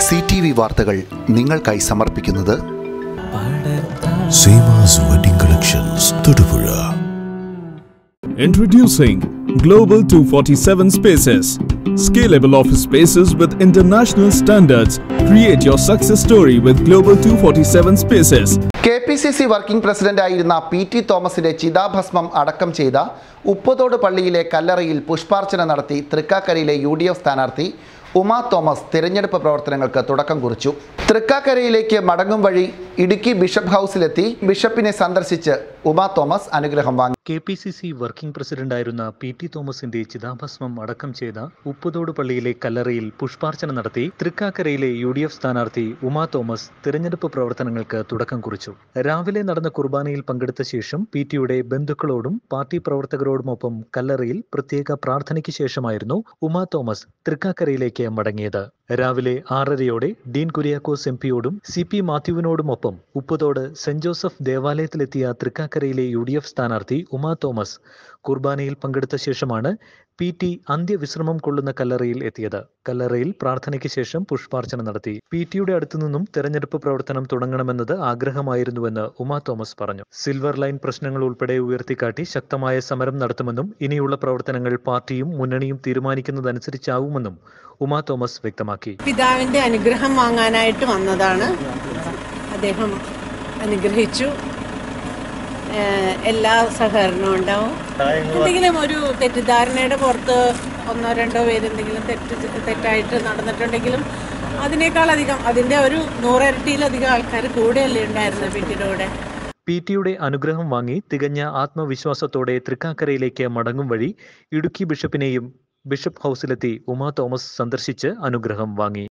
C T V വാർത്തകൾ നിങ്ങൾക്കായി സമർപ്പിക്കുന്നത് Seemas wedding collections Thodupuzha Introducing Global 247 Spaces. Scalable office spaces with international standards. Create your success story with Global 247 Spaces. K P C C working പ്രസിഡന്റായിരുന്ന P T തോമസിന്റെ ചിതാഭസ്മം അടക്കം ചെയ്ത ഉപ്പതോട് പള്ളിയിലെ കല്ലറയിൽ പുഷ്പാർച്ചന നടത്തി തൃക്കാക്കരയിലെ യു ഡി എഫ് സ്ഥാനാർത്ഥി ഉമാ തോമസ് തിരഞ്ഞെടുപ്പ് പ്രവർത്തനങ്ങൾക്ക് തുടക്കം കുറിച്ചു തൃക്കാക്കരയിലേക്ക് മടങ്ങും വഴി ഇടുക്കി ബിഷപ്പ് ഹൗസിലെത്തി ബിഷപ്പിനെ സന്ദർശിച്ച് ഉമാ തോമസ് അനുഗ്രഹം വാങ്ങി K P C C working പ്രസിഡന്റായിരുന്ന പി ടി തോമസിന്റെ ചിതാഭസ്മം അടക്കം ചെയ്ത ഉപ്പുതോട് പള്ളിയിലെ കല്ലറയിൽ പുഷ്പാർച്ചന നടത്തി തൃക്കാക്കരയിലെ യു ഡി എഫ് സ്ഥാനാർത്ഥി ഉമാ തോമസ് തിരഞ്ഞെടുപ്പ് പ്രവർത്തനങ്ങൾക്ക് തുടക്കം കുറിച്ചു രാവിലെ നടന്ന കുർബാനയിൽ പങ്കെടുത്ത ശേഷം പി ടിയുടെ ബന്ധുക്കളോടും പാർട്ടി പ്രവർത്തകരോടുമൊപ്പം കല്ലറയിൽ പ്രത്യേക പ്രാർത്ഥനയ്ക്ക് ശേഷമായിരുന്നു ഉമാ തോമസ് തൃക്കാക്കരയിലേക്ക് മടങ്ങിയത് രാവിലെ ആറരയോടെ ഡീൻ കുര്യാക്കോസ് എം പിയോടും സി പി മാത്യുവിനോടുമൊപ്പം ഉപ്പുതോട് സെന്റ് ജോസഫ് ദേവാലയത്തിലെത്തിയ തൃക്കാക്കരയിലെ യു ഡി എഫ് സ്ഥാനാർത്ഥി ഉമാ തോമസ് കുർബാനയിൽ പങ്കെടുത്ത ശേഷമാണ് പി ടി അന്ത്യവിശ്രമം കൊള്ളുന്ന കല്ലറയിൽ എത്തിയത് കല്ലറയിൽ പ്രാർത്ഥനയ്ക്ക് ശേഷം പുഷ്പാർച്ചന നടത്തി പി ടിയുടെ അടുത്തു നിന്നും തെരഞ്ഞെടുപ്പ് പ്രവർത്തനം തുടങ്ങണമെന്നത് ആഗ്രഹമായിരുന്നുവെന്ന് ഉമാ തോമസ് പറഞ്ഞു സിൽവർ ലൈൻ പ്രശ്നങ്ങൾ ഉൾപ്പെടെ ഉയർത്തിക്കാട്ടി ശക്തമായ സമരം നടത്തുമെന്നും ഇനിയുള്ള പ്രവർത്തനങ്ങൾ പാർട്ടിയും മുന്നണിയും തീരുമാനിക്കുന്നതനുസരിച്ചാവുമെന്നും ഉമാ തോമസ് വ്യക്തമാക്കി പിതാവിന്റെ അനുഗ്രഹം വാങ്ങാനായിട്ട് വന്നതാണ് അദ്ദേഹം അനുഗ്രഹിച്ചു ഏഹ് എല്ലാ സഹകരണവും ഉണ്ടാവും എന്തെങ്കിലും ഒരു തെറ്റിദ്ധാരണയുടെ പുറത്ത് ഒന്നോ രണ്ടോ പേര് എന്തെങ്കിലും തെറ്റ് തെറ്റായിട്ട് നടന്നിട്ടുണ്ടെങ്കിലും അതിനേക്കാളധികം അതിന്റെ ഒരു നൂറിരട്ടിയിലധികം ആൾക്കാർ കൂടെയല്ലേ ഉണ്ടായിരുന്നത് പിന്നീട് കൂടെ പി ടിയുടെ അനുഗ്രഹം വാങ്ങി തികഞ്ഞ ആത്മവിശ്വാസത്തോടെ തൃക്കാക്കരയിലേക്ക് മടങ്ങും വഴി ഇടുക്കി ബിഷപ്പിനെയും ബിഷപ്പ് ഹൗസിലെത്തി ഉമാ തോമസ് സന്ദർശിച്ച് അനുഗ്രഹം വാങ്ങി